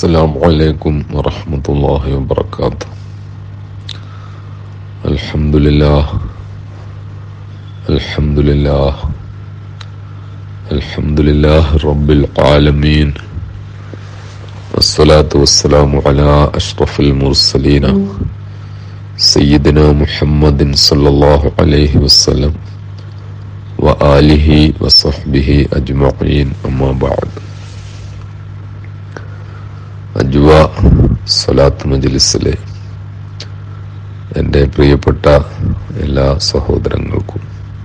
السلام عليكم ورحمة الله وبركاته الحمد لله الحمد لله الحمد لله رب العالمين والصلاة والسلام على أشرف المرسلين سيدنا محمد صلى الله عليه وسلم وآله وصحبه أجمعين أما بعد അജ്വ സ്വലാത്ത് മജ്ലിസിലെ എൻ്റെ പ്രിയപ്പെട്ട എല്ലാ സഹോദരങ്ങൾക്കും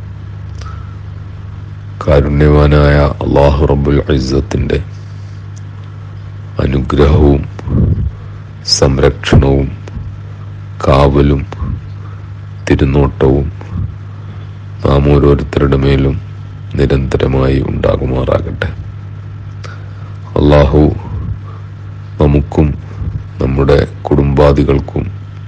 കാരുണ്യവാനായ അള്ളാഹു റബ്ബുൽ ഇസ്സത്തിൻ്റെ അനുഗ്രഹവും സംരക്ഷണവും കാവലും തിരുനോട്ടവും നാം ഓരോരുത്തരുടെ മേലും നിരന്തരമായി ഉണ്ടാകുമാറാകട്ടെ അള്ളാഹു നമുക്കും നമ്മുടെ കുടുംബാദികൾക്കും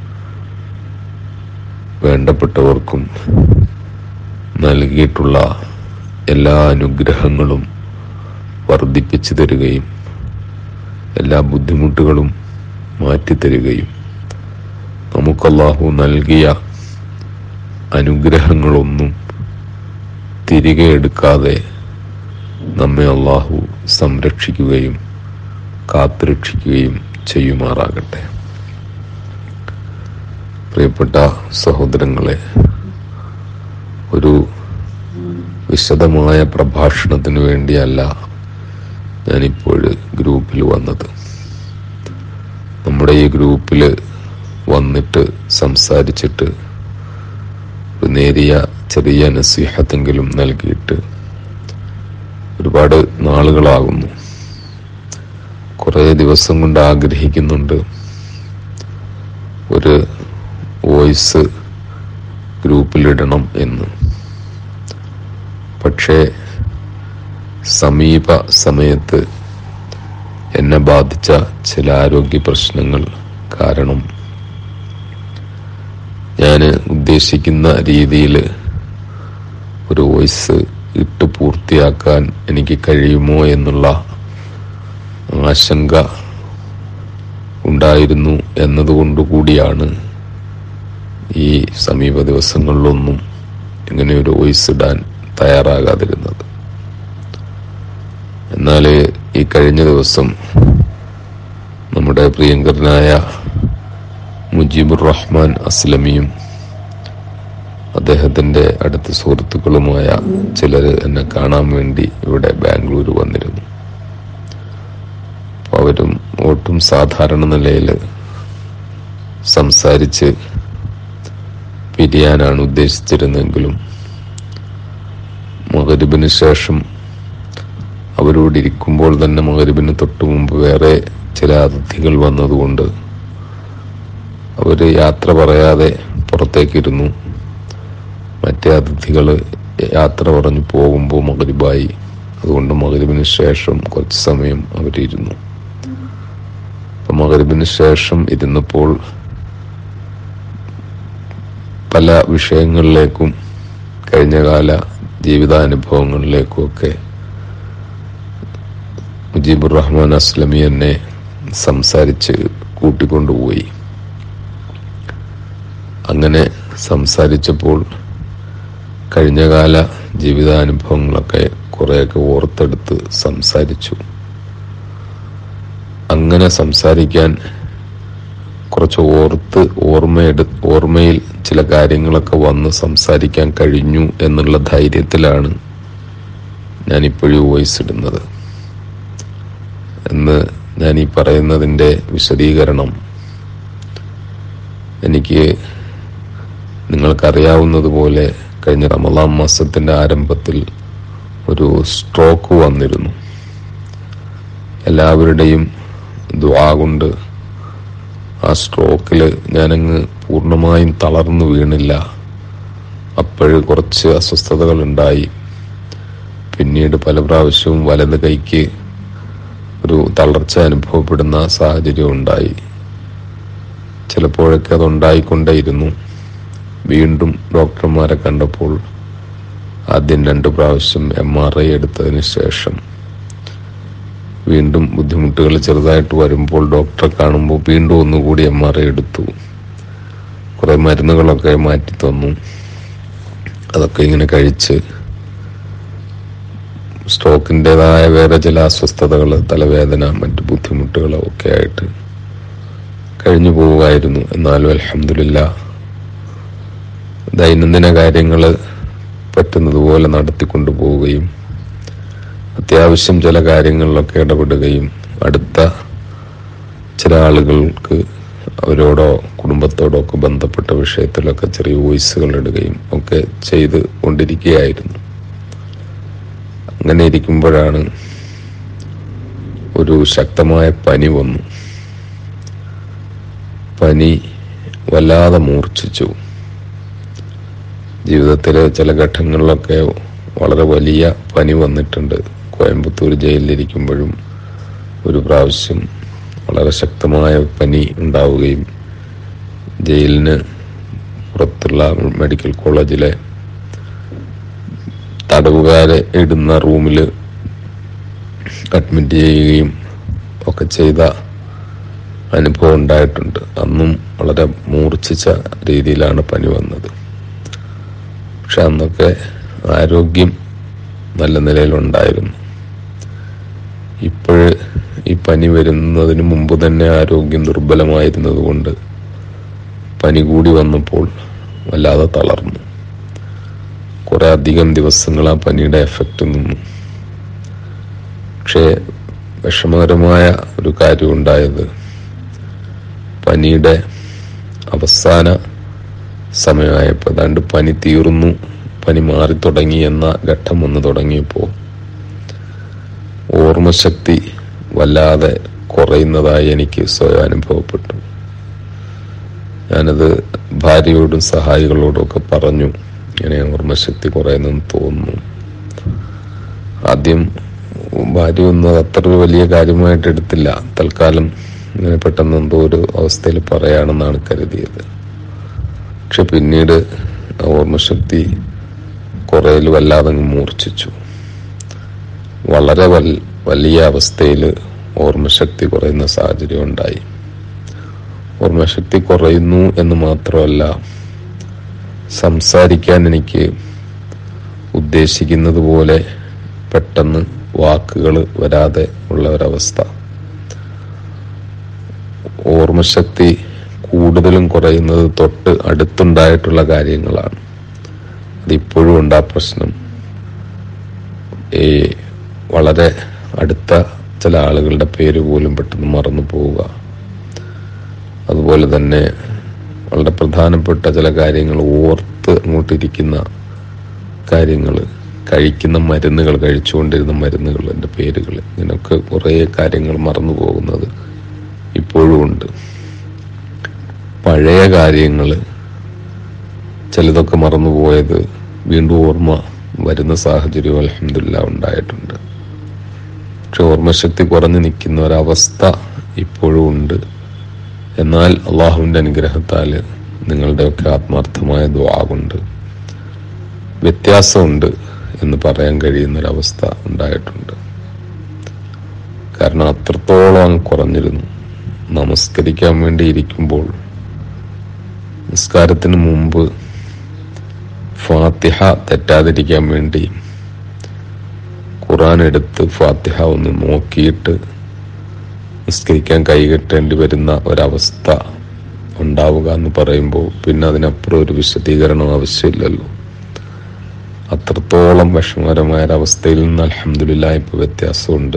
വേണ്ടപ്പെട്ടവർക്കും നൽകിയിട്ടുള്ള എല്ലാ അനുഗ്രഹങ്ങളും വർദ്ധിപ്പിച്ചു തരികയും എല്ലാ ബുദ്ധിമുട്ടുകളും മാറ്റിത്തരികയും നമുക്കല്ലാഹു നൽകിയ അനുഗ്രഹങ്ങളൊന്നും തിരികെ എടുക്കാതെ നമ്മെ അള്ളാഹു സംരക്ഷിക്കുകയും കാത്തുരക്ഷിക്കുകയും ചെയ്യുമാറാകട്ടെ പ്രിയപ്പെട്ട സഹോദരങ്ങളെ ഒരു വിശദമായ പ്രഭാഷണത്തിന് വേണ്ടിയല്ല ഞാനിപ്പോൾ ഗ്രൂപ്പിൽ വന്നത് നമ്മുടെ ഈ ഗ്രൂപ്പിൽ വന്നിട്ട് സംസാരിച്ചിട്ട് ഒരു നേരിയ ചെറിയ നസീഹത്തെങ്കിലും നൽകിയിട്ട് ഒരുപാട് നാളുകളാകുന്നു കുറേ ദിവസം കൊണ്ട് ആഗ്രഹിക്കുന്നുണ്ട് ഒരു വോയിസ് ഗ്രൂപ്പിലിടണം എന്ന് പക്ഷേ സമീപ സമയത്ത് എന്നെ ബാധിച്ച ചില ആരോഗ്യ പ്രശ്നങ്ങൾ കാരണം ഞാൻ ഉദ്ദേശിക്കുന്ന രീതിയിൽ ഒരു വോയിസ് ഇട്ട് പൂർത്തിയാക്കാൻ എനിക്ക് കഴിയുമോ എന്നുള്ള ആശങ്ക ഉണ്ടായിരുന്നു എന്നതുകൊണ്ടുകൂടിയാണ് ഈ സമീപ ദിവസങ്ങളിലൊന്നും ഇങ്ങനെ ഒരു വോയിസ് ഇടാൻ തയ്യാറാകാതിരുന്നത് എന്നാൽ ഈ കഴിഞ്ഞ ദിവസം നമ്മുടെ പ്രിയങ്കരനായ മുജീബുർ റഹ്മാൻ അസ്ലമിയും അദ്ദേഹത്തിന്റെ അടുത്ത സുഹൃത്തുക്കളുമായ ചിലർ എന്നെ കാണാൻ വേണ്ടി ഇവിടെ ബാംഗ്ലൂർ വന്നിരുന്നു അവരും ഒട്ടും സാധാരണ നിലയിൽ സംസാരിച്ച് പിരിയാനാണ് ഉദ്ദേശിച്ചിരുന്നെങ്കിലും മകരിബിന് ശേഷം അവരോട് ഇരിക്കുമ്പോൾ തന്നെ മകരിബിന് തൊട്ടു മുമ്പ് വേറെ ചില അതിഥികൾ വന്നതുകൊണ്ട് അവര് യാത്ര പറയാതെ പുറത്തേക്കിരുന്നു മറ്റേ അതിഥികൾ യാത്ര പറഞ്ഞു പോകുമ്പോൾ മകരിബായി അതുകൊണ്ട് മകരിബിന് ശേഷം കുറച്ച് സമയം അവരിരുന്നു അപ്പൊ മകരിബിന് ശേഷം ഇരുന്നപ്പോൾ പല വിഷയങ്ങളിലേക്കും കഴിഞ്ഞകാല ജീവിതാനുഭവങ്ങളിലേക്കും ഒക്കെ മുജീബുർ റഹ്മാൻ അസ്ലമി എന്നെ സംസാരിച്ച് കൂട്ടിക്കൊണ്ടുപോയി അങ്ങനെ സംസാരിച്ചപ്പോൾ കഴിഞ്ഞകാല ജീവിതാനുഭവങ്ങളൊക്കെ കുറേയൊക്കെ ഓർത്തെടുത്ത് സംസാരിച്ചു അങ്ങനെ സംസാരിക്കാൻ കുറച്ച് ഓർത്ത് ഓർമ്മയെടു ഓർമ്മയിൽ ചില കാര്യങ്ങളൊക്കെ വന്ന് സംസാരിക്കാൻ കഴിഞ്ഞു എന്നുള്ള ധൈര്യത്തിലാണ് ഞാനിപ്പോഴും വോയിസ് ഇടുന്നത് എന്ന് ഞാൻ ഈ പറയുന്നതിൻ്റെ വിശദീകരണം എനിക്ക് നിങ്ങൾക്കറിയാവുന്നതുപോലെ കഴിഞ്ഞ റമലാം മാസത്തിന്റെ ആരംഭത്തിൽ ഒരു സ്ട്രോക്ക് വന്നിരുന്നു എല്ലാവരുടെയും ദ്വാ കൊണ്ട് ആ സ്ട്രോക്കിൽ ഞാനങ്ങ് പൂർണ്ണമായും തളർന്നു വീണില്ല അപ്പോഴ് കുറച്ച് അസ്വസ്ഥതകൾ ഉണ്ടായി പിന്നീട് പല പ്രാവശ്യവും വലത് കൈക്ക് ഒരു തളർച്ച അനുഭവപ്പെടുന്ന സാഹചര്യം ഉണ്ടായി ചിലപ്പോഴൊക്കെ അതുണ്ടായിക്കൊണ്ടേയിരുന്നു വീണ്ടും ഡോക്ടർമാരെ കണ്ടപ്പോൾ ആദ്യം രണ്ട് പ്രാവശ്യം എം ആർ ഐ എടുത്തതിന് ശേഷം വീണ്ടും ബുദ്ധിമുട്ടുകൾ ചെറുതായിട്ട് വരുമ്പോൾ ഡോക്ടറെ കാണുമ്പോൾ വീണ്ടും ഒന്നുകൂടി എം ആർ ഐ എടുത്തു കുറെ മരുന്നുകളൊക്കെ മാറ്റി തന്നു അതൊക്കെ ഇങ്ങനെ കഴിച്ച് സ്ട്രോക്കിൻ്റെതായ വേറെ ചില അസ്വസ്ഥതകൾ തലവേദന മറ്റു ബുദ്ധിമുട്ടുകളോ ഒക്കെ ആയിട്ട് കഴിഞ്ഞു പോവുമായിരുന്നു എന്നാലും അലഹമില്ല ദൈനംദിന കാര്യങ്ങൾ പറ്റുന്നതുപോലെ നടത്തിക്കൊണ്ടു പോവുകയും അത്യാവശ്യം ചില കാര്യങ്ങളിലൊക്കെ ഇടപെടുകയും അടുത്ത ചില ആളുകൾക്ക് അവരോടോ കുടുംബത്തോടോ ഒക്കെ ബന്ധപ്പെട്ട വിഷയത്തിലൊക്കെ ചെറിയ വോയിസുകൾ ഇടുകയും ഒക്കെ ചെയ്ത് കൊണ്ടിരിക്കുകയായിരുന്നു അങ്ങനെ ഇരിക്കുമ്പോഴാണ് ഒരു ശക്തമായ പനി വന്നു പനി വല്ലാതെ മൂർച്ഛിച്ചു ജീവിതത്തിലെ ചില ഘട്ടങ്ങളിലൊക്കെ വളരെ വലിയ പനി വന്നിട്ടുണ്ട് കോയമ്പത്തൂർ ജയിലിലിരിക്കുമ്പോഴും ഒരു പ്രാവശ്യം വളരെ ശക്തമായ പനി ഉണ്ടാവുകയും ജയിലിന് പുറത്തുള്ള മെഡിക്കൽ കോളേജിലെ തടവുകാരെ ഇടുന്ന റൂമിൽ അഡ്മിറ്റ് ചെയ്യുകയും ഒക്കെ ചെയ്ത അനുഭവം ഉണ്ടായിട്ടുണ്ട് അന്നും വളരെ മൂർച്ഛിച്ച രീതിയിലാണ് പനി വന്നത് പക്ഷെ അന്നൊക്കെ ആരോഗ്യം നല്ല നിലയിലുണ്ടായിരുന്നു ഇപ്പോഴ് ഈ പനി വരുന്നതിന് മുമ്പ് തന്നെ ആരോഗ്യം ദുർബലമായിരുന്നത് കൊണ്ട് പനി കൂടി വന്നപ്പോൾ വല്ലാതെ തളർന്നു കുറെ അധികം ദിവസങ്ങൾ ആ പനിയുടെ എഫക്റ്റ് നിന്നു പക്ഷേ വിഷമകരമായ ഒരു കാര്യം ഉണ്ടായത് പനിയുടെ അവസാന സമയമായപ്പോൾ ഏതാണ്ട് പനി തീർന്നു പനി മാറി തുടങ്ങി എന്ന ഘട്ടം വന്ന് തുടങ്ങിയപ്പോൾ ഓർമ്മശക്തി വല്ലാതെ കുറയുന്നതായി എനിക്ക് സ്വയം അനുഭവപ്പെട്ടു ഞാനത് ഭാര്യയോടും സഹായികളോടും ഒക്കെ പറഞ്ഞു ഇങ്ങനെ ഓർമ്മശക്തി കുറയുന്നെന്ന് തോന്നുന്നു ആദ്യം ഭാര്യ ഒന്നും അത് അത്ര ഒരു വലിയ കാര്യമായിട്ട് എടുത്തില്ല തൽക്കാലം ഇങ്ങനെ പെട്ടെന്ന് എന്തോ ഒരു അവസ്ഥയിൽ പറയാണെന്നാണ് കരുതിയത് പക്ഷെ പിന്നീട് ആ ഓർമ്മശക്തി കുറേൽ വല്ലാതെ അങ്ങ് മൂർച്ഛിച്ചു വളരെ വൽ വലിയ അവസ്ഥയിൽ ഓർമ്മശക്തി കുറയുന്ന സാഹചര്യം ഉണ്ടായി ഓർമ്മശക്തി കുറയുന്നു എന്ന് മാത്രമല്ല സംസാരിക്കാൻ എനിക്ക് ഉദ്ദേശിക്കുന്നത് പോലെ പെട്ടെന്ന് വാക്കുകൾ വരാതെ ഉള്ള ഒരവസ്ഥ ഓർമ്മശക്തി കൂടുതലും കുറയുന്നത് തൊട്ട് അടുത്തുണ്ടായിട്ടുള്ള കാര്യങ്ങളാണ് അതിപ്പോഴും ഉണ്ട് ആ പ്രശ്നം ഈ വളരെ അടുത്ത ചില ആളുകളുടെ പേര് പോലും പെട്ടെന്ന് മറന്നു പോവുക അതുപോലെ തന്നെ വളരെ പ്രധാനപ്പെട്ട ചില കാര്യങ്ങൾ ഓർത്ത് അങ്ങോട്ടിരിക്കുന്ന കാര്യങ്ങൾ കഴിക്കുന്ന മരുന്നുകൾ കഴിച്ചുകൊണ്ടിരുന്ന മരുന്നുകളുടെ പേരുകൾ ഇങ്ങനെയൊക്കെ കുറേ കാര്യങ്ങൾ മറന്നു പോകുന്നത് ഇപ്പോഴും ഉണ്ട് പഴയ കാര്യങ്ങൾ ചിലതൊക്കെ മറന്നുപോയത് വീണ്ടും ഓർമ്മ വരുന്ന സാഹചര്യം അലഹമില്ല ഉണ്ടായിട്ടുണ്ട് പക്ഷെ ഓർമ്മശക്തി കുറഞ്ഞു നിൽക്കുന്ന ഒരവസ്ഥ ഇപ്പോഴും ഉണ്ട് എന്നാൽ അള്ളാഹുവിൻ്റെ അനുഗ്രഹത്താൽ നിങ്ങളുടെയൊക്കെ ആത്മാർത്ഥമായ ദ്വാ കൊണ്ട് വ്യത്യാസമുണ്ട് എന്ന് പറയാൻ കഴിയുന്ന ഒരവസ്ഥ ഉണ്ടായിട്ടുണ്ട് കാരണം അത്രത്തോളം അങ്ങ് കുറഞ്ഞിരുന്നു നമസ്കരിക്കാൻ വേണ്ടി ഇരിക്കുമ്പോൾ നിസ്കാരത്തിന് മുമ്പ് ഫാത്തിഹ തെറ്റാതിരിക്കാൻ വേണ്ടി ഖുറാൻ എടുത്ത് ഫാത്തിഹ ഒന്ന് നോക്കിയിട്ട് നിസ്കരിക്കാൻ കൈകെട്ടേണ്ടി വരുന്ന ഒരവസ്ഥ ഉണ്ടാവുക എന്ന് പറയുമ്പോൾ പിന്നെ അതിനപ്പുറം ഒരു വിശദീകരണം ആവശ്യമില്ലല്ലോ അത്രത്തോളം വിഷമകരമായ ഒരവസ്ഥയിൽ നിന്ന് അലഹമില്ല ഇപ്പൊ വ്യത്യാസമുണ്ട്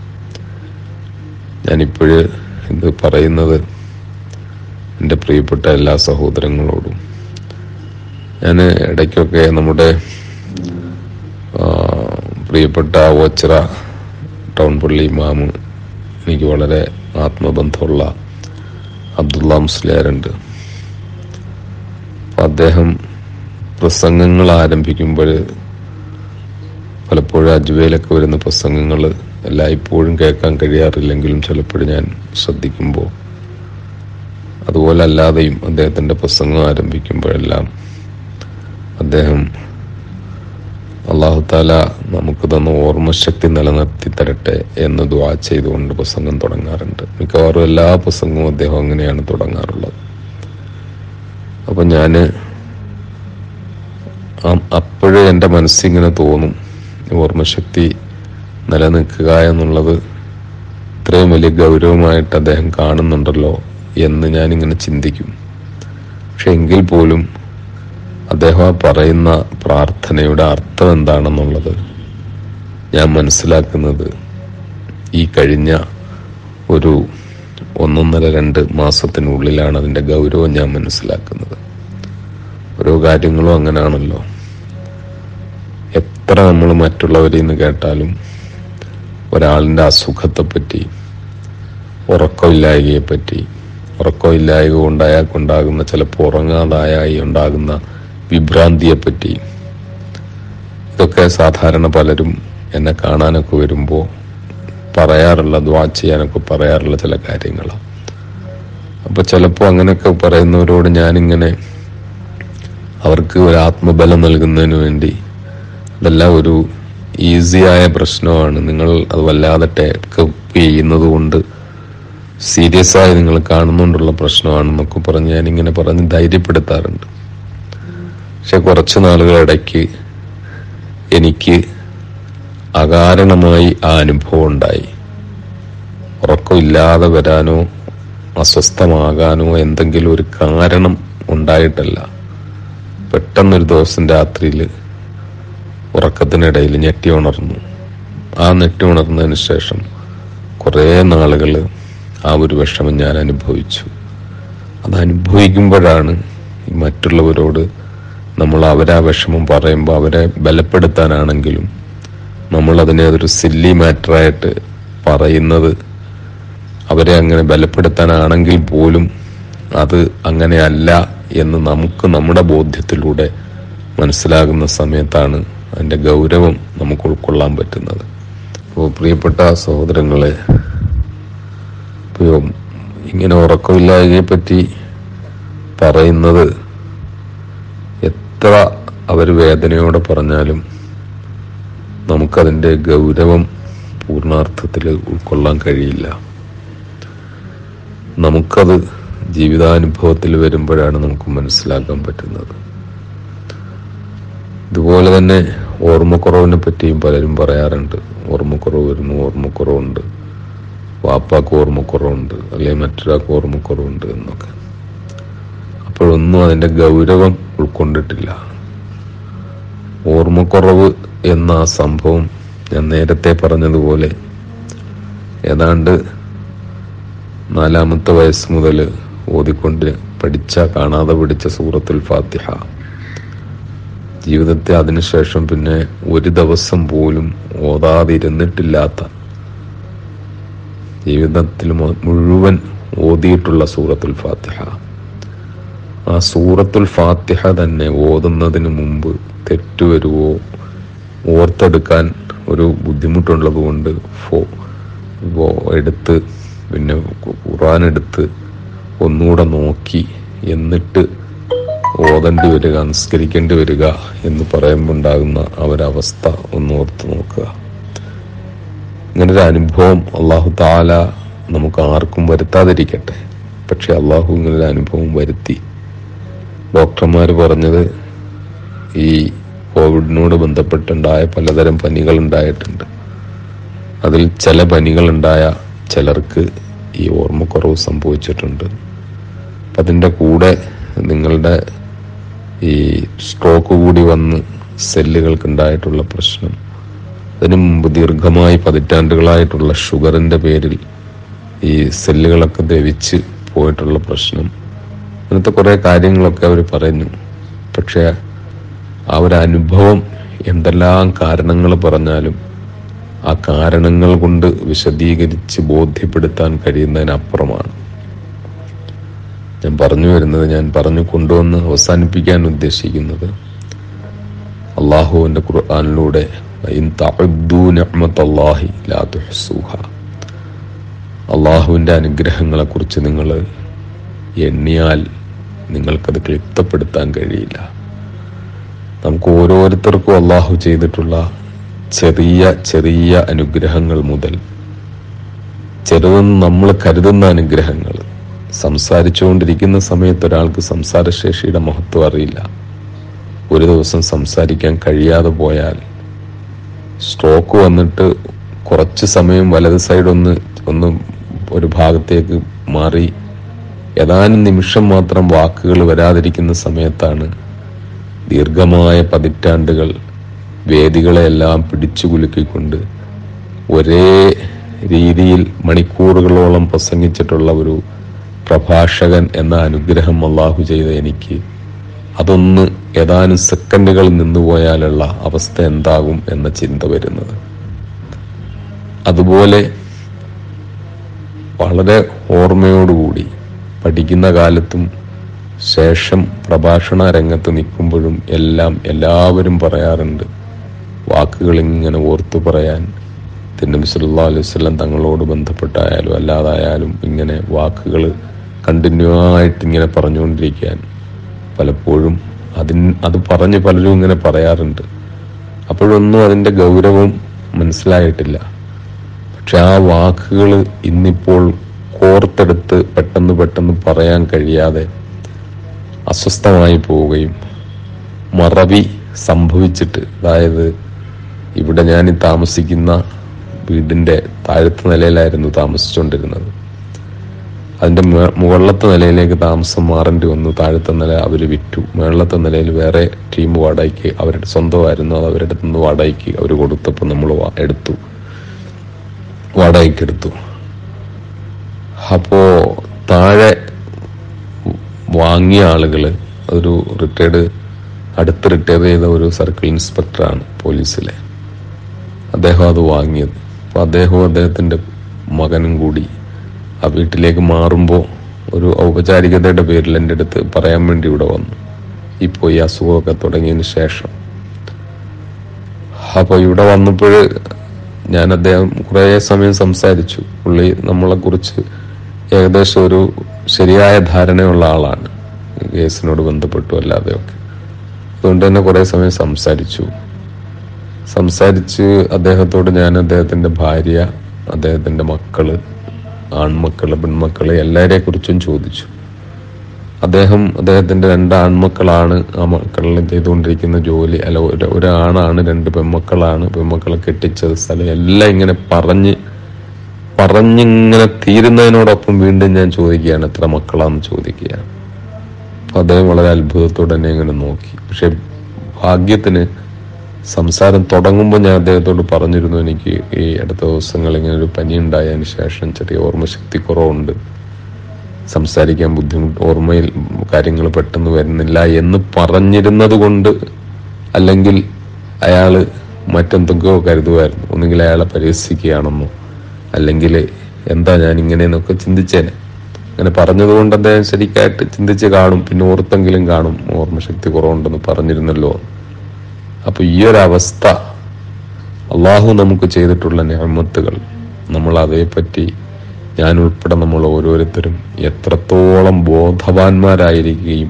ഞാനിപ്പോഴ് ഇത് പറയുന്നത് എൻ്റെ പ്രിയപ്പെട്ട എല്ലാ സഹോദരങ്ങളോടും ഞാൻ ഇടയ്ക്കൊക്കെ നമ്മുടെ ആ, പ്രിയപ്പെട്ട ഓച്ചിറ ടൗൺ പള്ളി ഇമാമ് എനിക്ക് വളരെ ആത്മബന്ധമുള്ള അബ്ദുള്ള മുസ്ലിയാരുണ്ട് അപ്പൊ അദ്ദേഹം പ്രസംഗങ്ങൾ ആരംഭിക്കുമ്പോൾ പലപ്പോഴും അജ്വയിലൊക്കെ വരുന്ന പ്രസംഗങ്ങൾ എല്ലായ്പ്പോഴും കേൾക്കാൻ കഴിയാറില്ലെങ്കിലും ചിലപ്പോഴും ഞാൻ ശ്രദ്ധിക്കുമ്പോൾ അതുപോലെ അല്ലാതെയും അദ്ദേഹത്തിന്റെ പ്രസംഗം ആരംഭിക്കുമ്പോഴെല്ലാം അദ്ദേഹം അള്ളാഹു താല നമുക്ക് തന്ന ഓർമ്മശക്തി നിലനിർത്തി തരട്ടെ എന്ന് ദ്വാ ചെയ്തുകൊണ്ട് പ്രസംഗം തുടങ്ങാറുണ്ട് മിക്കവാറും എല്ലാ പ്രസംഗവും അദ്ദേഹം അങ്ങനെയാണ് തുടങ്ങാറുള്ളത് അപ്പൊ ഞാന് അപ്പോഴേ എൻ്റെ മനസ്സിങ്ങനെ തോന്നും ഓർമ്മശക്തി നിലനിൽക്കുക എന്നുള്ളത് ഇത്രയും വലിയ ഗൗരവമായിട്ട് അദ്ദേഹം കാണുന്നുണ്ടല്ലോ എന്ന് ഞാനിങ്ങനെ ചിന്തിക്കും പക്ഷെ എങ്കിൽ പോലും അദ്ദേഹം ആ പറയുന്ന പ്രാർത്ഥനയുടെ അർത്ഥം എന്താണെന്നുള്ളത് ഞാൻ മനസ്സിലാക്കുന്നത് ഈ കഴിഞ്ഞ ഒരു ഒന്നൊന്നര രണ്ട് മാസത്തിനുള്ളിലാണ് അതിൻ്റെ ഗൗരവം ഞാൻ മനസ്സിലാക്കുന്നത് ഓരോ കാര്യങ്ങളും അങ്ങനെയാണല്ലോ എത്ര നമ്മൾ മറ്റുള്ളവരിൽ നിന്ന് കേട്ടാലും ഒരാളിൻ്റെ അസുഖത്തെപ്പറ്റി ഉറക്കമില്ലായ്കയെ പറ്റി ഉറക്കമില്ലായ്ക കൊണ്ട് അയാൾക്കുണ്ടാകുന്ന ചിലപ്പോൾ ഉറങ്ങാതായി ഉണ്ടാകുന്ന വിഭ്രാന്തിയെപ്പറ്റി ഇതൊക്കെ സാധാരണ പലരും എന്നെ കാണാനൊക്കെ വരുമ്പോൾ പറയാറുള്ള ദ്വാ ചെയ്യാനൊക്കെ പറയാറുള്ള ചില കാര്യങ്ങളാണ് അപ്പൊ ചിലപ്പോൾ അങ്ങനെയൊക്കെ പറയുന്നവരോട് ഞാനിങ്ങനെ അവർക്ക് ഒരു ആത്മബലം നൽകുന്നതിന് വേണ്ടി അതെല്ലാം ഒരു ഈസിയായ പ്രശ്നമാണ് നിങ്ങൾ അത് വല്ലാതെ ടേക്ക് ചെയ്യുന്നത് കൊണ്ട് സീരിയസ് ആയി നിങ്ങൾ കാണുന്നുകൊണ്ടുള്ള പ്രശ്നമാണെന്നൊക്കെ പറഞ്ഞ് ഞാനിങ്ങനെ പറഞ്ഞ് ധൈര്യപ്പെടുത്താറുണ്ട് പക്ഷെ കുറച്ച് നാളുകളിടയ്ക്ക് എനിക്ക് അകാരണമായി ആ അനുഭവം ഉണ്ടായി ഉറക്കമില്ലാതെ വരാനോ അസ്വസ്ഥമാകാനോ എന്തെങ്കിലും ഒരു കാരണം ഉണ്ടായിട്ടല്ല പെട്ടെന്നൊരു ദിവസം രാത്രിയിൽ ഉറക്കത്തിനിടയിൽ ഞെട്ടി ഉണർന്നു ആ ഞെട്ടി ഉണർന്നതിന് ശേഷം കുറേ നാളുകൾ ആ ഒരു വിഷമം ഞാൻ അനുഭവിച്ചു അത് അനുഭവിക്കുമ്പോഴാണ് ഈ മറ്റുള്ളവരോട് നമ്മൾ അവരാ വിഷമം പറയുമ്പോൾ അവരെ ബലപ്പെടുത്താനാണെങ്കിലും നമ്മൾ അതിനെ അതൊരു സില്ലി മാറ്ററായിട്ട് പറയുന്നത് അവരെ അങ്ങനെ ബലപ്പെടുത്താനാണെങ്കിൽ പോലും അത് അങ്ങനെയല്ല എന്ന് നമുക്ക് നമ്മുടെ ബോധ്യത്തിലൂടെ മനസ്സിലാകുന്ന സമയത്താണ് അതിൻ്റെ ഗൗരവം നമുക്ക് ഉൾക്കൊള്ളാൻ പറ്റുന്നത് അപ്പോൾ പ്രിയപ്പെട്ട സഹോദരങ്ങളെ ഇപ്പോൾ ഇങ്ങനെ ഉറക്കമില്ലായ്കയെ പറ്റി പറയുന്നത് എത്ര അവർ വേദനയോടെ പറഞ്ഞാലും നമുക്കതിൻ്റെ ഗൗരവം പൂർണ്ണാർത്ഥത്തിൽ ഉൾക്കൊള്ളാൻ കഴിയില്ല നമുക്കത് ജീവിതാനുഭവത്തിൽ വരുമ്പോഴാണ് നമുക്ക് മനസ്സിലാക്കാൻ പറ്റുന്നത് ഇതുപോലെ തന്നെ ഓർമ്മക്കുറവിനെ പറ്റിയും പലരും പറയാറുണ്ട് ഓർമ്മക്കുറവ് വരുന്നു ഓർമ്മക്കുറവുണ്ട് വാപ്പാക്ക് ഓർമ്മക്കുറവുണ്ട് അല്ലെങ്കിൽ മറ്റൊരാൾക്ക് ഓർമ്മക്കുറവുണ്ട് എന്നൊക്കെ അപ്പോഴൊന്നും അതിൻ്റെ ഗൗരവം ഉൾക്കൊണ്ടിട്ടില്ല ഓർമ്മക്കുറവ് എന്ന ആ സംഭവം ഞാൻ നേരത്തെ പറഞ്ഞതുപോലെ ഏതാണ്ട് നാലാമത്തെ വയസ്സ് മുതൽ ഓതിക്കൊണ്ട് പഠിച്ച കാണാതെ പിടിച്ച സൂറത്തുൽ ഫാത്തിഹ ജീവിതത്തെ അതിനുശേഷം പിന്നെ ഒരു ദിവസം പോലും ഓതാതിരുന്നിട്ടില്ലാത്ത ജീവിതത്തിൽ മുഴുവൻ ഓതിയിട്ടുള്ള സൂറത്തുൽ ഫാത്തിഹ ആ സൂറത്തുൽ ഫാത്തിഹ തന്നെ ഓതുന്നതിന് മുമ്പ് തെറ്റുവരുവോ ഓർത്തെടുക്കാൻ ഒരു ബുദ്ധിമുട്ടുള്ളത് കൊണ്ട് ഫോ എടുത്ത് പിന്നെ ഖുറാൻ എടുത്ത് ഒന്നുകൂടെ നോക്കി എന്നിട്ട് ഓതേണ്ടി വരിക നിസ്കരിക്കേണ്ടി വരിക എന്ന് പറയുമ്പോൾ ഉണ്ടാകുന്ന ആ ഒരവസ്ഥ ഒന്ന് ഓർത്ത് നോക്കുക ഇങ്ങനൊരു അനുഭവം അള്ളാഹു താല നമുക്ക് ആർക്കും വരുത്താതിരിക്കട്ടെ പക്ഷെ അള്ളാഹു ഇങ്ങനൊരു അനുഭവം വരുത്തി ഡോക്ടർമാർ പറഞ്ഞത് ഈ കോവിഡിനോട് ബന്ധപ്പെട്ടുണ്ടായ പലതരം പനികൾ ഉണ്ടായിട്ടുണ്ട് അതിൽ ചില പനികൾ ഉണ്ടായ ചിലർക്ക് ഈ ഓർമ്മക്കുറവ് സംഭവിച്ചിട്ടുണ്ട് അപ്പം അതിൻ്റെ കൂടെ നിങ്ങളുടെ ഈ സ്ട്രോക്ക് കൂടി വന്ന് സെല്ലുകൾക്ക് ഉണ്ടായിട്ടുള്ള പ്രശ്നം അതിനു മുമ്പ് ദീർഘമായി പതിറ്റാണ്ടുകളായിട്ടുള്ള ഷുഗറിൻ്റെ പേരിൽ ഈ സെല്ലുകളൊക്കെ ദ്രവിച്ച് പോയിട്ടുള്ള പ്രശ്നം അങ്ങനത്തെ കുറേ കാര്യങ്ങളൊക്കെ അവർ പറയുന്നു പക്ഷേ ആ ഒരു അനുഭവം എന്തെല്ലാം കാരണങ്ങൾ പറഞ്ഞാലും ആ കാരണങ്ങൾ കൊണ്ട് വിശദീകരിച്ച് ബോധ്യപ്പെടുത്താൻ കഴിയുന്നതിനപ്പുറമാണ് ഞാൻ പറഞ്ഞു വരുന്നത് ഞാൻ പറഞ്ഞു കൊണ്ടുവന്ന് അവസാനിപ്പിക്കാൻ ഉദ്ദേശിക്കുന്നത് അള്ളാഹുവിന്റെ ഖുർആാനിലൂടെ അള്ളാഹുവിന്റെ അനുഗ്രഹങ്ങളെ കുറിച്ച് നിങ്ങൾ എണ്ണിയാൽ നിങ്ങൾക്കത് ക്ലിപ്തപ്പെടുത്താൻ കഴിയില്ല നമുക്ക് ഓരോരുത്തർക്കും അള്ളാഹു ചെയ്തിട്ടുള്ള ചെറിയ ചെറിയ അനുഗ്രഹങ്ങൾ മുതൽ ചെറുതെന്ന് നമ്മൾ കരുതുന്ന അനുഗ്രഹങ്ങൾ സംസാരിച്ചുകൊണ്ടിരിക്കുന്ന സമയത്ത് ഒരാൾക്ക് സംസാരശേഷിയുടെ മഹത്വം അറിയില്ല ഒരു ദിവസം സംസാരിക്കാൻ കഴിയാതെ പോയാൽ സ്ട്രോക്ക് വന്നിട്ട് കുറച്ച് സമയം വലത് സൈഡ് ഒന്ന് ഒന്ന് ഒരു ഭാഗത്തേക്ക് മാറി ഏതാനും നിമിഷം മാത്രം വാക്കുകൾ വരാതിരിക്കുന്ന സമയത്താണ് ദീർഘമായ പതിറ്റാണ്ടുകൾ വേദികളെല്ലാം പിടിച്ചു കുലുക്കിക്കൊണ്ട് ഒരേ രീതിയിൽ മണിക്കൂറുകളോളം പ്രസംഗിച്ചിട്ടുള്ള ഒരു പ്രഭാഷകൻ എന്ന അനുഗ്രഹം അള്ളാഹു ചെയ്ത എനിക്ക് അതൊന്ന് ഏതാനും സെക്കൻഡുകൾ നിന്നുപോയാലുള്ള അവസ്ഥ എന്താകും എന്ന ചിന്ത വരുന്നത് അതുപോലെ വളരെ ഓർമ്മയോടുകൂടി പഠിക്കുന്ന കാലത്തും ശേഷം പ്രഭാഷണ രംഗത്ത് നിൽക്കുമ്പോഴും എല്ലാം എല്ലാവരും പറയാറുണ്ട് വാക്കുകൾ ഇങ്ങനെ ഓർത്തു പറയാൻ തിന്നബി സല്ലാ അലൈഹി വസല്ലം തങ്ങളോട് ബന്ധപ്പെട്ടായാലും അല്ലാതായാലും ഇങ്ങനെ വാക്കുകൾ കണ്ടിന്യൂ ആയിട്ട് ഇങ്ങനെ പറഞ്ഞുകൊണ്ടിരിക്കാൻ പലപ്പോഴും അതിൻ അത് പറഞ്ഞ് പലരും ഇങ്ങനെ പറയാറുണ്ട് അപ്പോഴൊന്നും അതിൻ്റെ ഗൗരവം മനസ്സിലായിട്ടില്ല പക്ഷെ ആ വാക്കുകൾ ഇന്നിപ്പോൾ കോർത്തെടുത്ത് പെട്ടെന്ന് പെട്ടെന്ന് പറയാൻ കഴിയാതെ അസ്വസ്ഥമായി പോവുകയും മറവി സംഭവിച്ചിട്ട് അതായത് ഇവിടെ ഞാൻ ഈ താമസിക്കുന്ന വീടിന്റെ താഴത്തെ നിലയിലായിരുന്നു താമസിച്ചുകൊണ്ടിരുന്നത് അതിന്റെ മേ- മുകളിലത്തെ നിലയിലേക്ക് താമസം മാറേണ്ടി വന്നു താഴത്തെ നില അവർ വിറ്റു മുകളിലത്തെ നിലയിൽ വേറെ ടീം വാടകയ്ക്ക് അവരുടെ സ്വന്തമായിരുന്നു അത് അവരുടെ അടുത്ത് നിന്ന് വാടകയ്ക്ക് അവർ കൊടുത്തപ്പോൾ നമ്മൾ എടുത്തു വാടകയ്ക്ക് എടുത്തു അപ്പോ താഴെ വാങ്ങിയ ആളുകള് ഒരു റിട്ടയർഡ് അടുത്ത് റിട്ടയർ ചെയ്ത ഒരു സർക്കിൾ ഇൻസ്പെക്ടറാണ് പോലീസിലെ അദ്ദേഹം അത് വാങ്ങിയത് അപ്പൊ അദ്ദേഹവും അദ്ദേഹത്തിന്റെ മകനും കൂടി ആ വീട്ടിലേക്ക് മാറുമ്പോൾ ഒരു ഔപചാരികതയുടെ പേരിൽ എൻ്റെ അടുത്ത് പറയാൻ വേണ്ടി ഇവിടെ വന്നു ഇപ്പോൾ ഈ അസുഖമൊക്കെ തുടങ്ങിയതിന് ശേഷം അപ്പോൾ ഇവിടെ വന്നപ്പോൾ ഞാൻ അദ്ദേഹം കുറേ സമയം സംസാരിച്ചു പുള്ളി നമ്മളെ കുറിച്ച് ഏകദേശം ഒരു ശരിയായ ധാരണയുള്ള ആളാണ് ഈ കേസിനോട് ബന്ധപ്പെട്ടു അല്ലാതെയൊക്കെ അതുകൊണ്ട് തന്നെ കുറേ സമയം സംസാരിച്ചു സംസാരിച്ച് അദ്ദേഹത്തോട് ഞാൻ അദ്ദേഹത്തിന്റെ ഭാര്യ അദ്ദേഹത്തിന്റെ മക്കള് ആൺമക്കള് പെൺമക്കള് എല്ലാരെ കുറിച്ചും ചോദിച്ചു അദ്ദേഹം അദ്ദേഹത്തിന്റെ രണ്ട് ആൺമക്കളാണ് ആ മക്കളിൽ ചെയ്തുകൊണ്ടിരിക്കുന്ന ജോലി അല്ല ഒരു ഒരാണാണ് രണ്ട് പെൺമക്കളാണ് പെൺമക്കളെ കെട്ടിച്ചത് സ്ഥലം എല്ലാം ഇങ്ങനെ പറഞ്ഞ് പറഞ്ഞിങ്ങനെ തീരുന്നതിനോടൊപ്പം വീണ്ടും ഞാൻ ചോദിക്കുകയാണ് എത്ര മക്കളാന്ന് ചോദിക്കുകയാണ് അപ്പൊ അദ്ദേഹം വളരെ അത്ഭുതത്തോടെ എന്നെ ഇങ്ങനെ നോക്കി പക്ഷെ ഭാഗ്യത്തിന് സംസാരം തുടങ്ങുമ്പോൾ ഞാൻ അദ്ദേഹത്തോട് പറഞ്ഞിരുന്നു എനിക്ക് ഈ അടുത്ത ദിവസങ്ങൾ ഇങ്ങനെ ഒരു പനി ഉണ്ടായതിന് ശേഷം ചെറിയ ഓർമ്മശക്തി കുറവുണ്ട് സംസാരിക്കാൻ ബുദ്ധിമുട്ട് ഓർമ്മയിൽ കാര്യങ്ങൾ പെട്ടെന്ന് വരുന്നില്ല എന്ന് പറഞ്ഞിരുന്നത് കൊണ്ട് അല്ലെങ്കിൽ അയാള് മറ്റെന്തൊക്കെയോ കരുതുമായിരുന്നു ഒന്നുകിൽ അയാളെ പരിഹസിക്കുകയാണെന്നോ അല്ലെങ്കിൽ എന്താ ഞാൻ ഇങ്ങനെയെന്നൊക്കെ ചിന്തിച്ചേനെ അങ്ങനെ പറഞ്ഞതുകൊണ്ട് അദ്ദേഹം ശരിക്കായിട്ട് ചിന്തിച്ച് കാണും പിന്നെ ഓർത്തെങ്കിലും കാണും ഓർമ്മശക്തി കുറവുണ്ടെന്ന് പറഞ്ഞിരുന്നല്ലോ അപ്പൊ ഈ ഒരു അവസ്ഥ അള്ളാഹു നമുക്ക് ചെയ്തിട്ടുള്ള ഞാമത്തുകൾ നമ്മൾ അതേപ്പറ്റി ഞാൻ ഉൾപ്പെടെ നമ്മൾ ഓരോരുത്തരും എത്രത്തോളം ബോധവാന്മാരായിരിക്കുകയും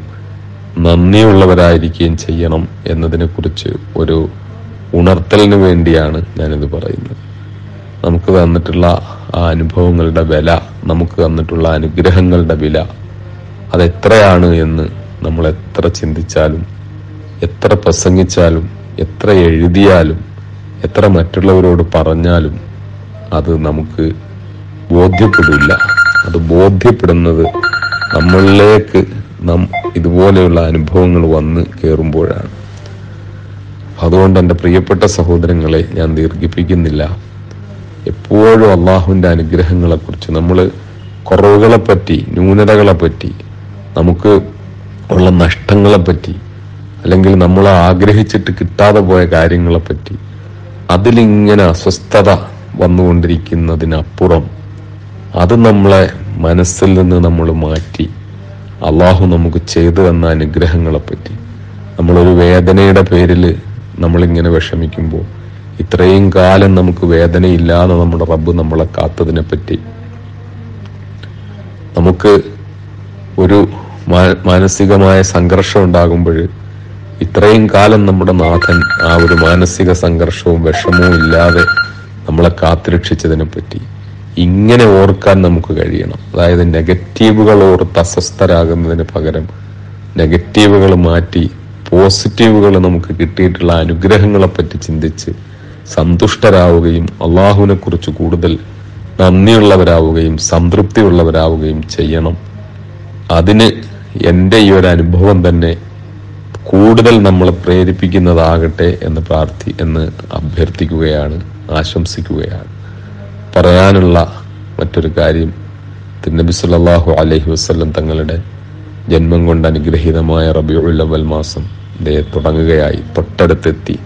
നന്ദിയുള്ളവരായിരിക്കുകയും ചെയ്യണം എന്നതിനെക്കുറിച്ച് ഒരു ഉണർത്തലിന് വേണ്ടിയാണ് ഞാനിത് പറയുന്നത് നമുക്ക് തന്നിട്ടുള്ള ആ അനുഭവങ്ങളുടെ വില നമുക്ക് തന്നിട്ടുള്ള അനുഗ്രഹങ്ങളുടെ വില അതെത്രയാണ് എന്ന് നമ്മൾ എത്ര ചിന്തിച്ചാലും എത്ര പ്രസംഗിച്ചാലും എത്ര എഴുതിയാലും എത്ര മറ്റുള്ളവരോട് പറഞ്ഞാലും അത് നമുക്ക് ബോധ്യപ്പെടില്ല അത് ബോധ്യപ്പെടുന്നത് നമ്മളിലേക്ക് നാം ഇതുപോലെയുള്ള അനുഭവങ്ങൾ വന്ന് കയറുമ്പോഴാണ് അതുകൊണ്ട് എൻ്റെ പ്രിയപ്പെട്ട സഹോദരങ്ങളെ ഞാൻ ദീർഘിപ്പിക്കുന്നില്ല എപ്പോഴും അള്ളാഹുവിൻ്റെ അനുഗ്രഹങ്ങളെക്കുറിച്ച് നമ്മൾ കുറവുകളെപ്പറ്റി ന്യൂനതകളെപ്പറ്റി നമുക്ക് ഉള്ള നഷ്ടങ്ങളെപ്പറ്റി അല്ലെങ്കിൽ നമ്മൾ ആഗ്രഹിച്ചിട്ട് കിട്ടാതെ പോയ കാര്യങ്ങളെപ്പറ്റി അതിലിങ്ങനെ അസ്വസ്ഥത വന്നുകൊണ്ടിരിക്കുന്നതിനപ്പുറം അത് നമ്മളെ മനസ്സിൽ നിന്ന് നമ്മൾ മാറ്റി അള്ളാഹു നമുക്ക് ചെയ്തു തന്ന അനുഗ്രഹങ്ങളെപ്പറ്റി നമ്മളൊരു വേദനയുടെ പേരിൽ നമ്മളിങ്ങനെ വിഷമിക്കുമ്പോൾ ഇത്രയും കാലം നമുക്ക് വേദനയില്ലാതെ നമ്മുടെ റബ്ബ് നമ്മളെ കാത്തതിനെ പറ്റി നമുക്ക് ഒരു മാ- മാനസികമായ സംഘർഷം ഉണ്ടാകുമ്പോൾ ഇത്രയും കാലം നമ്മുടെ നാഥൻ ആ ഒരു മാനസിക സംഘർഷവും വിഷമവും ഇല്ലാതെ നമ്മളെ കാത്തുരക്ഷിച്ചതിനെ പറ്റി ഇങ്ങനെ ഓർക്കാൻ നമുക്ക് കഴിയണം അതായത് നെഗറ്റീവുകൾ ഓർത്ത് അസ്വസ്ഥരാകുന്നതിന് പകരം നെഗറ്റീവുകൾ മാറ്റി പോസിറ്റീവുകൾ നമുക്ക് കിട്ടിയിട്ടുള്ള അനുഗ്രഹങ്ങളെ പറ്റി ചിന്തിച്ച് സന്തുഷ്ടരാവുകയും അള്ളാഹുവിനെ കുറിച്ച് കൂടുതൽ നന്ദിയുള്ളവരാവുകയും സംതൃപ്തിയുള്ളവരാവുകയും ചെയ്യണം അതിന് എൻ്റെ ഈ ഒരു അനുഭവം തന്നെ കൂടുതൽ നമ്മളെ പ്രേരിപ്പിക്കുന്നതാകട്ടെ എന്ന് പ്രാർത്ഥി എന്ന് അഭ്യർത്ഥിക്കുകയാണ് ആശംസിക്കുകയാണ് പറയാനുള്ള മറ്റൊരു കാര്യം തിരുനബി സല്ലല്ലാഹു അലൈഹി വസല്ലം തങ്ങളുടെ ജന്മം കൊണ്ട് അനുഗ്രഹീതമായ റബിയുൽ അവൽ മാസം ദേ തുടങ്ങുകയായി തൊട്ടടുത്തെത്തി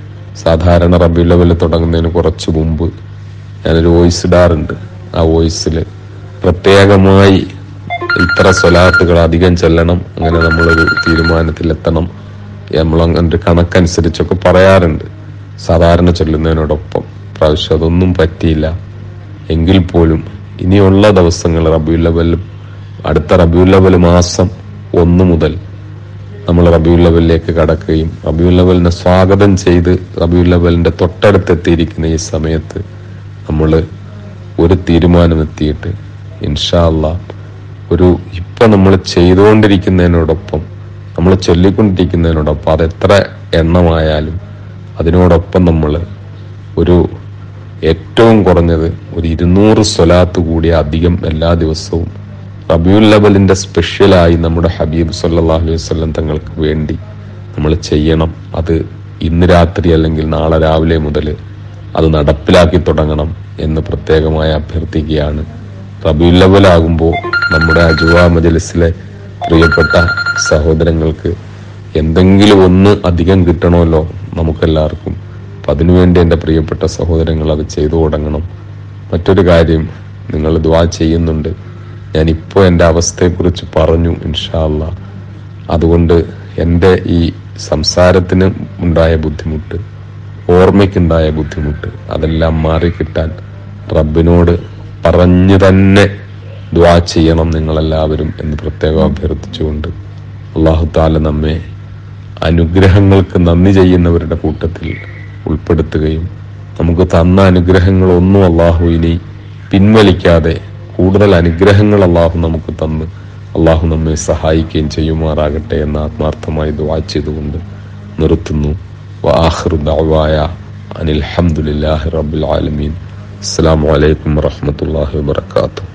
സാധാരണ റബിയുൽ അവൽ തുടങ്ങുന്നതിന് കുറച്ച് മുമ്പ് ഞാനൊരു വോയിസ് ഇടാറുണ്ട് ആ വോയിസിൽ പ്രത്യേകമായി ഇത്ര സ്വലാത്തുകൾ അധികം ചെല്ലണം അങ്ങനെ നമ്മളൊരു തീരുമാനത്തിലെത്തണം നമ്മൾ അങ്ങനെ ഒരു കണക്കനുസരിച്ചൊക്കെ പറയാറുണ്ട് സാധാരണ ചൊല്ലുന്നതിനോടൊപ്പം പ്രാവശ്യം അതൊന്നും പറ്റിയില്ല എങ്കിൽ പോലും ഇനിയുള്ള ദിവസങ്ങൾ റബിയുൽ അവൽ അടുത്ത റബിയുൽ അവൽ മാസം ഒന്ന് മുതൽ നമ്മൾ റബിയുൽ അവലിലേക്ക് കടക്കുകയും റബിയുൽ അവലിനെ സ്വാഗതം ചെയ്ത് റബിയുൽ അവലിന്റെ തൊട്ടടുത്തെത്തിയിരിക്കുന്ന ഈ സമയത്ത് നമ്മൾ ഒരു തീരുമാനമെത്തിയിട്ട് ഇൻഷാ അല്ലാ ഒരു ഇപ്പൊ നമ്മൾ ചെയ്തുകൊണ്ടിരിക്കുന്നതിനോടൊപ്പം നമ്മൾ ചൊല്ലിക്കൊണ്ടിരിക്കുന്നതിനോടൊപ്പം അത് എത്ര എണ്ണമായാലും അതിനോടൊപ്പം നമ്മൾ ഒരു ഏറ്റവും കുറഞ്ഞത് ഒരു ഇരുന്നൂറ് സ്വലാത്ത് കൂടി അധികം എല്ലാ ദിവസവും റബിയുൽ ലബലിന്റെ സ്പെഷ്യലായി നമ്മുടെ ഹബീബ് സല്ലല്ലാഹു അലൈഹി വസല്ലം തങ്ങൾക്ക് വേണ്ടി നമ്മൾ ചെയ്യണം അത് ഇന്ന് രാത്രി അല്ലെങ്കിൽ നാളെ രാവിലെ മുതൽ അത് നടപ്പിലാക്കി തുടങ്ങണം എന്ന് പ്രത്യേകമായി അഭ്യർത്ഥിക്കുകയാണ് റബിയുൽ ലബലാകുമ്പോൾ നമ്മുടെ അജുവ മജലിസിലെ പ്രിയപ്പെട്ട സഹോദരങ്ങൾക്ക് എന്തെങ്കിലും ഒന്ന് അധികം കിട്ടണമല്ലോ നമുക്കെല്ലാവർക്കും അപ്പൊ അതിനുവേണ്ടി എൻ്റെ പ്രിയപ്പെട്ട സഹോദരങ്ങൾ അത് ചെയ്തു തുടങ്ങണം മറ്റൊരു കാര്യം നിങ്ങൾ ദ്വാ ചെയ്യുന്നുണ്ട് ഞാൻ ഇപ്പോൾ എൻ്റെ അവസ്ഥയെക്കുറിച്ച് പറഞ്ഞു ഇൻഷാല്ല അതുകൊണ്ട് എൻ്റെ ഈ സംസാരത്തിന് ഉണ്ടായ ബുദ്ധിമുട്ട് ഓർമ്മയ്ക്കുണ്ടായ ബുദ്ധിമുട്ട് അതെല്ലാം മാറിക്കിട്ടാൻ റബ്ബിനോട് പറഞ്ഞു തന്നെ ദ്വാ ചെയ്യണം നിങ്ങളെല്ലാവരും എന്ന് പ്രത്യേകം അഭ്യർത്ഥിച്ചുകൊണ്ട് അള്ളാഹു താല നമ്മെ അനുഗ്രഹങ്ങൾക്ക് നന്ദി ചെയ്യുന്നവരുടെ കൂട്ടത്തിൽ ഉൾപ്പെടുത്തുകയും നമുക്ക് തന്ന അനുഗ്രഹങ്ങളൊന്നും അള്ളാഹു ഇനി പിൻവലിക്കാതെ കൂടുതൽ അനുഗ്രഹങ്ങൾ അള്ളാഹു നമുക്ക് തന്ന് അള്ളാഹു നമ്മെ സഹായിക്കുകയും ചെയ്യുമാറാകട്ടെ എന്ന് ആത്മാർത്ഥമായി ദുവാ ചെയ്തുകൊണ്ട് നിർത്തുന്നു വാഹൃ ദഅവായ അനിൽ ഹംദുലില്ലാഹി റബ്ബിൽ ആലമീൻ അസ്സലാമു അലൈക്കും വറഹ്മത്തുള്ളാഹി വബറകാതുഹു